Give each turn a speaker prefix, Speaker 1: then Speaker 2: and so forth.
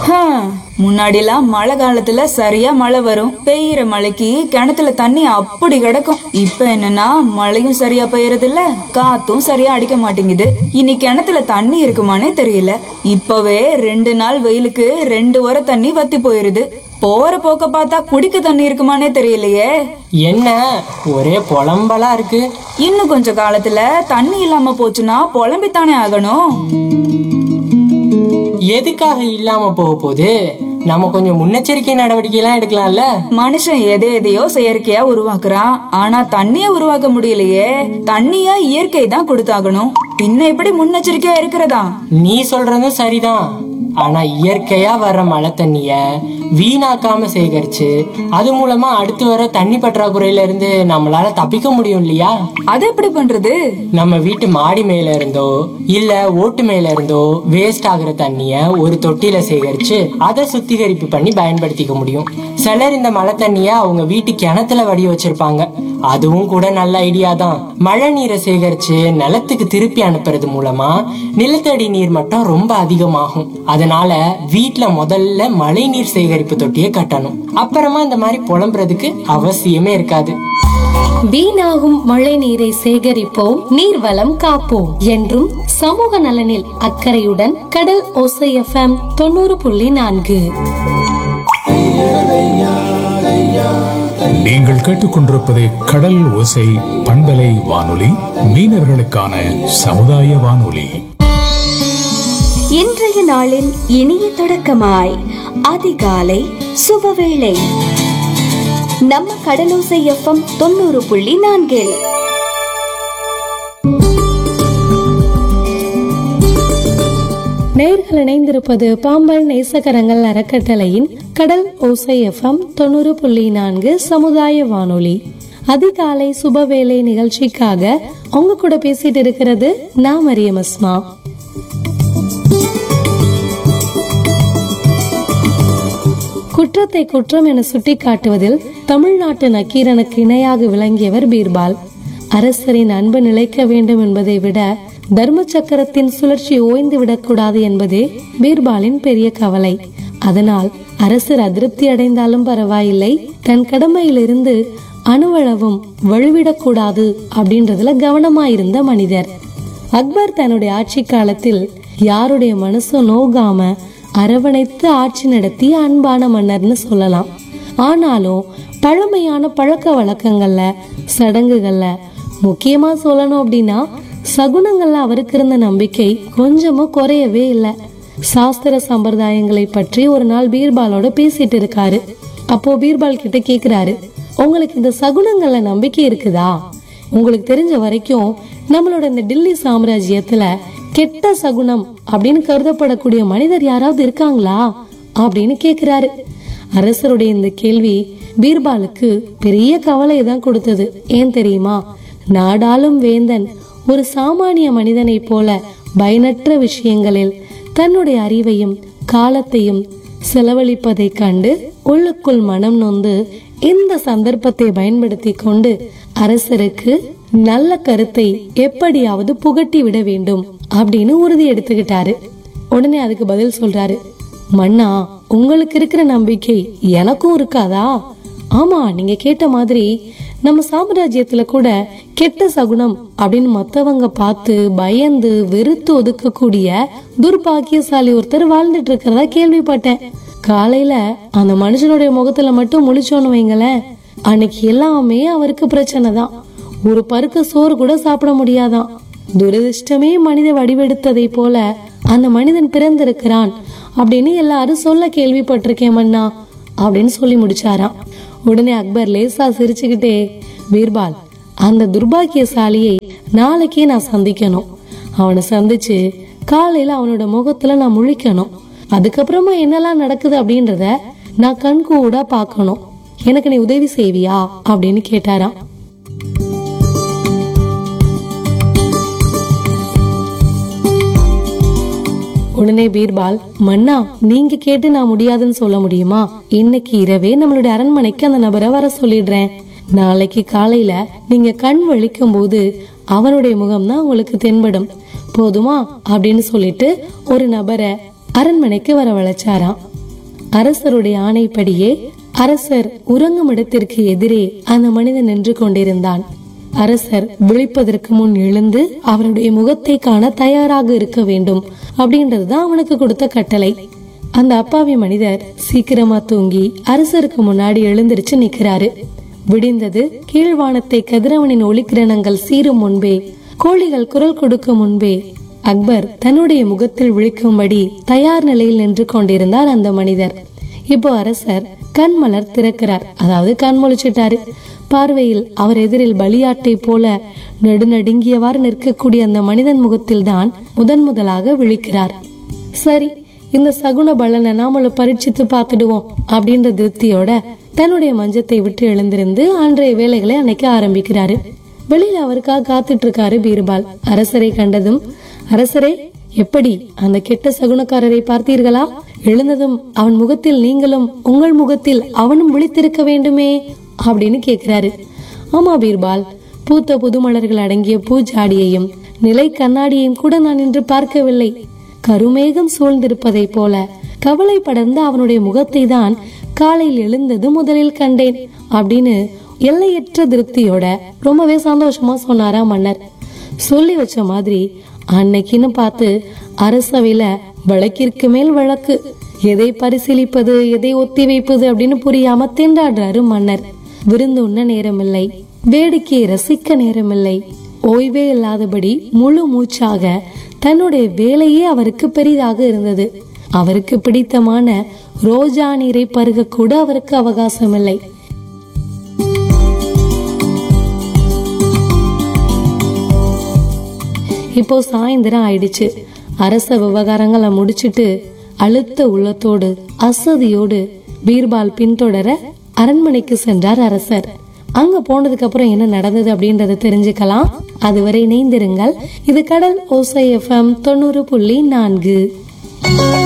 Speaker 1: முன்னாடிலாம் மழை காலத்துல சரியா மழை வரும் பெய்யற மழைக்கு கிணத்துல தண்ணி அப்படி கிடக்கும் இப்ப என்னன்னா மழையும் சரியா பெய்யறது இல்ல காத்தும் சரியா அடிக்க மாட்டேங்குது இனி கிணத்துல தண்ணி இருக்குமானே தெரியல இப்பவே ரெண்டு நாள் வெயிலுக்கு ரெண்டு வர தண்ணி வத்தி போயிருது போற போக்க பார்த்தா குடிக்க தண்ணி இருக்குமானே தெரியலையே
Speaker 2: என்ன ஒரே புலம்பலா இருக்கு
Speaker 1: இன்னும் கொஞ்ச காலத்துல தண்ணி இல்லாம போச்சுன்னா புலம்பித்தானே ஆகணும்
Speaker 2: எதுக்காக இல்லாம போக போகுது நம்ம கொஞ்சம் முன்னெச்சரிக்கை நடவடிக்கை எல்லாம் எடுக்கலாம்ல
Speaker 1: மனுஷன் எதை எதையோ செயற்கையா உருவாக்குறான் ஆனா தண்ணிய உருவாக்க முடியலையே தண்ணிய இயற்கை தான் கொடுத்தாகணும் பின்ன எப்படி முன்னெச்சரிக்கையா இருக்கிறதா
Speaker 2: நீ சொல்றதும் சரிதான் ஆனா இயற்கையா வர்ற மழை தண்ணிய வீணாக்காம சேகரிச்சு அது மூலமா அடுத்து வர தண்ணி பற்றாக்குறையில இருந்து நம்மளால தப்பிக்க முடியும் இல்லையா
Speaker 1: அது எப்படி பண்றது
Speaker 2: நம்ம வீட்டு மாடி மேல இருந்தோ இல்ல ஓட்டு மேல இருந்தோ வேஸ்ட் ஆகுற தண்ணிய ஒரு தொட்டியில சேகரிச்சு அதை சுத்திகரிப்பு பண்ணி பயன்படுத்திக்க முடியும் சிலர் இந்த மழை தண்ணிய அவங்க வீட்டு கிணத்துல வடி வச்சிருப்பாங்க அதுவும் கூட நல்ல ஐடியா தான் மழை நீரை சேகரிச்சு நிலத்துக்கு திருப்பி அனுப்புறது மூலமா நிலத்தடி நீர் மட்டம் ரொம்ப அதிகமாகும் அதனால வீட்ல முதல்ல மழை நீர் சேகரிப்பு தொட்டியை கட்டணும் அப்புறமா இந்த மாதிரி புலம்புறதுக்கு அவசியமே இருக்காது
Speaker 3: வீணாகும் மழை நீரை சேகரிப்போம் நீர்வளம் காப்போம் என்றும் சமூக நலனில் அக்கறையுடன் கடல் ஓசை எஃப்எம் தொண்ணூறு புள்ளி நான்கு
Speaker 4: நீங்கள் கேட்டுக்கொண்டிருப்பது கடல் ஓசை பண்பலை வானொலி மீனவர்களுக்கான சமுதாய வானொலி
Speaker 5: இன்றைய நாளின் இனிய தொடக்கமாய் அதிகாலை சுபவேளை நம்ம கடலோசை எஃப்எம் தொண்ணூறு புள்ளி நான்கில்
Speaker 3: நேர்கள் இணைந்திருப்பது பாம்பன் நேசகரங்கள் அறக்கட்டளையின் கடல் ஓசை எஃப்எம் தொண்ணூறு புள்ளி நான்கு சமுதாய வானொலி அதிகாலை சுபவேளை நிகழ்ச்சிக்காக உங்க கூட பேசிட்டு இருக்கிறது நான் மரியம் அஸ்மா குற்றத்தை குற்றம் என சுட்டிக்காட்டுவதில் தமிழ்நாட்டு நக்கீரனுக்கு இணையாக விளங்கியவர் பீர்பால் அரசரின் அன்பு நிலைக்க வேண்டும் என்பதை விட தர்ம சக்கரத்தின் சுழற்சி ஓய்ந்து விடக்கூடாது என்பதே பீர்பாலின் பெரிய கவலை அதனால் அரசர் அதிருப்தி அடைந்தாலும் பரவாயில்லை தன் கடமையிலிருந்து அணுவளவும் வழுவிடக்கூடாது அப்படின்றதுல கவனமாயிருந்த மனிதர் அக்பர் தன்னுடைய ஆட்சி காலத்தில் யாருடைய மனசும் நோகாம அரவணைத்து ஆட்சி நடத்திய அன்பான மன்னர்னு சொல்லலாம் ஆனாலும் பழமையான பழக்க வழக்கங்கள்ல சடங்குகள்ல முக்கியமா சொல்லணும் அப்படின்னா சகுனங்கள்ல அவருக்கு இருந்த நம்பிக்கை கொஞ்சமும் குறையவே இல்லை சாஸ்திர சம்பிரதாயங்களை பற்றி ஒரு நாள் பீர்பாலோட பேசிட்டு இருக்காரு அப்போ பீர்பால் கிட்ட கேக்குறாரு உங்களுக்கு இந்த சகுனங்கள்ல நம்பிக்கை இருக்குதா உங்களுக்கு தெரிஞ்ச வரைக்கும் நம்மளோட இந்த டில்லி சாம்ராஜ்யத்துல கெட்ட சகுனம் அப்படின்னு கருதப்படக்கூடிய மனிதர் யாராவது இருக்காங்களா அப்படின்னு கேக்குறாரு அரசருடைய இந்த கேள்வி பீர்பாலுக்கு பெரிய கவலையை தான் கொடுத்தது ஏன் தெரியுமா நாடாளும் வேந்தன் ஒரு சாமானிய மனிதனைப் போல பயனற்ற விஷயங்களில் தன்னுடைய அறிவையும் காலத்தையும் செலவழிப்பதைக் கண்டு உள்ளுக்குள் மனம் நொந்து இந்த சந்தர்ப்பத்தை பயன்படுத்தி கொண்டு அரசருக்கு நல்ல கருத்தை எப்படியாவது புகட்டி விட வேண்டும் அப்படின்னு உறுதி எடுத்துக்கிட்டாரு உடனே அதுக்கு பதில் சொல்றாரு மன்னா உங்களுக்கு இருக்கிற நம்பிக்கை எனக்கும் இருக்காதா ஆமா நீங்க கேட்ட மாதிரி நம்ம சாம்ராஜ்யத்துல கூட கெட்ட சகுனம் அப்படின்னு மத்தவங்க பார்த்து பயந்து வெறுத்து ஒதுக்கக்கூடிய துர்பாக்கியசாலி ஒருத்தர் வாழ்ந்துட்டு இருக்கிறதா கேள்விப்பட்டேன் காலையில அந்த மனுஷனுடைய முகத்துல மட்டும் முழிச்சோன்னு வைங்களேன் அன்னைக்கு எல்லாமே அவருக்கு பிரச்சனை தான் ஒரு பருக்க சோறு கூட சாப்பிட முடியாதாம் துரதிர்ஷ்டமே மனித வடிவெடுத்ததை போல அந்த மனிதன் பிறந்திருக்கிறான் அப்படின்னு எல்லாரும் சொல்ல கேள்விப்பட்டிருக்கேன் மன்னா அப்படின்னு சொல்லி முடிச்சாராம் உடனே அக்பர் லேசா சிரிச்சுக்கிட்டே பீர்பால் அந்த துர்பாக்கியசாலியை நாளைக்கே நான் சந்திக்கணும் அவனை சந்திச்சு காலையில அவனோட முகத்துல நான் முழிக்கணும் அதுக்கப்புறமா என்னெல்லாம் நடக்குது அப்படின்றத நான் கண்கூடா பார்க்கணும் எனக்கு நீ உதவி செய்வியா அப்படின்னு கேட்டாராம் உடனே பீர்பால் மன்னா நீங்க கேட்டு நான் முடியாதுன்னு சொல்ல முடியுமா இன்னைக்கு இரவே நம்மளுடைய அரண்மனைக்கு அந்த நபரை வர சொல்லிடுறேன் நாளைக்கு காலையில நீங்க கண் வலிக்கும் போது அவனுடைய முகம் தான் உங்களுக்கு தென்படும் போதுமா அப்படின்னு சொல்லிட்டு ஒரு நபரை அரண்மனைக்கு வரவழைச்சாராம் அரசருடைய ஆணைப்படியே அரசர் உறங்கும் இடத்திற்கு எதிரே அந்த மனிதன் நின்று கொண்டிருந்தான் அரசர் விழிப்பதற்கு முன் எழுந்து அவருடைய முகத்தை காண தயாராக இருக்க வேண்டும் அப்படின்றதுதான் அவனுக்கு கொடுத்த கட்டளை அந்த அப்பாவி மனிதர் சீக்கிரமா தூங்கி அரசருக்கு முன்னாடி எழுந்திருச்சு நிக்கிறாரு விடிந்தது கீழ்வானத்தை கதிரவனின் ஒளிக்கிரணங்கள் சீரும் முன்பே கோழிகள் குரல் கொடுக்கும் முன்பே அக்பர் தன்னுடைய முகத்தில் விழிக்கும்படி தயார் நிலையில் நின்று கொண்டிருந்தார் அந்த மனிதர் இப்போ அரசர் கண் மலர் திறக்கிறார் அதாவது கண் முழிச்சிட்டாரு பார்வையில் அவர் எதிரில் பலியாட்டை போல நெடுநடுங்கியவாறு நிற்கக்கூடிய அந்த மனிதன் முகத்தில் தான் முதன் முதலாக விழிக்கிறார் சரி இந்த சகுன பலனை நாமளும் பரீட்சித்து பார்த்துடுவோம் அப்படின்ற திருப்தியோட தன்னுடைய மஞ்சத்தை விட்டு எழுந்திருந்து அன்றைய வேலைகளை அன்னைக்கு ஆரம்பிக்கிறாரு வெளியில அவருக்காக காத்துட்டு இருக்காரு பீர்பால் அரசரை கண்டதும் அரசரே எப்படி அந்த கெட்ட சகுனக்காரரை பார்த்தீர்களா எழுந்ததும் அவன் முகத்தில் நீங்களும் உங்கள் முகத்தில் அவனும் விழித்திருக்க வேண்டுமே அப்படின்னு கேக்குறாரு ஆமா பீர்பால் பூத்த புதுமலர்கள் அடங்கிய பூஜாடியையும் நிலை கண்ணாடியையும் கூட நான் இன்று பார்க்கவில்லை கருமேகம் சூழ்ந்திருப்பதைப் போல கவலை படர்ந்த அவனுடைய முகத்தை தான் காலையில் எழுந்தது முதலில் கண்டேன் அப்படின்னு எல்லையற்ற திருப்தியோட ரொம்பவே சந்தோஷமா சொன்னாரா மன்னர் சொல்லி வச்ச மாதிரி அன்னைக்குன்னு பார்த்து அரசவையில வழக்கிற்கு மேல் வழக்கு எதை பரிசீலிப்பது எதை ஒத்தி வைப்பது அப்படின்னு புரியாம திண்டாடுறாரு மன்னர் விருந்து உண்ண நேரமில்லை வேடிக்கையை ரசிக்க நேரமில்லை ஓய்வே இல்லாதபடி முழு மூச்சாக தன்னுடைய வேலையே அவருக்கு பெரிதாக இருந்தது அவருக்கு பிடித்தமான ரோஜா நீரை பருக கூட அவருக்கு அவகாசம் இல்லை இப்போ சாயந்தரம் ஆயிடுச்சு அரச விவகாரங்களை முடிச்சிட்டு அழுத்த உள்ளத்தோடு அசதியோடு பீர்பால் பின்தொடர அரண்மனைக்கு சென்றார் அரசர் அங்க போனதுக்கு அப்புறம் என்ன நடந்தது அப்படின்றத தெரிஞ்சுக்கலாம் அதுவரை இணைந்திருங்கள் இது கடல் ஓசை எஃப்எம் தொண்ணூறு புள்ளி நான்கு